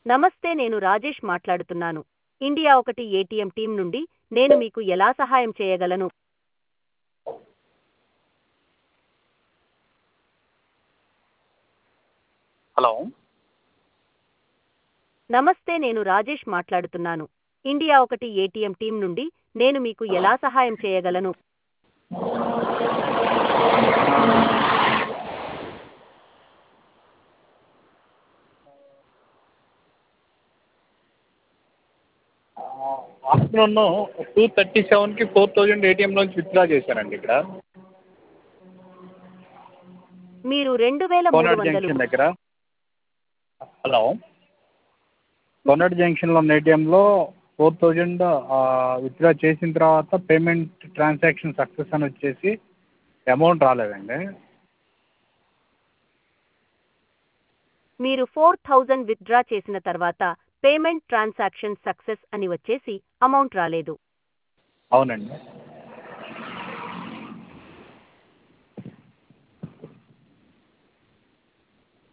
నమస్తే నేను రాజేష్ మాట్లాడుతున్నాను ఇండియా ఒకటి ఏటీఎం టీం నుండి నేను మీకు ఎలా సహాయం చేయగలను హలో నమస్తే నేను రాజేష్ మాట్లాడుతున్నాను ఇండియా ఒకటి ఏటీఎం టీం నుండి నేను మీకు ఎలా సహాయం చేయగలను ఆఫ్టర్నూన్ టూ థర్టీ సెవెన్కి ఫోర్ థౌజండ్ ఏటీఎంలోంచి విత్డ్రా చేశానండి ఇక్కడ మీరు రెండు వేల మూడు కోనాడ్ వందలు జంక్షన్ దగ్గర హలో కోనాడ్ జంక్షన్లో ఉన్న ఏటీఎంలో ఫోర్ థౌజండ్ విత్డ్రా చేసిన తర్వాత పేమెంట్ ట్రాన్సాక్షన్ సక్సెస్ అని వచ్చేసి అమౌంట్ రాలేదండి మీరు ఫోర్ థౌజండ్ విత్డ్రా చేసిన తర్వాత పేమెంట్ ట్రాన్సాక్షన్ సక్సెస్ అని వచ్చేసి అమౌంట్ రాలేదు అవునండి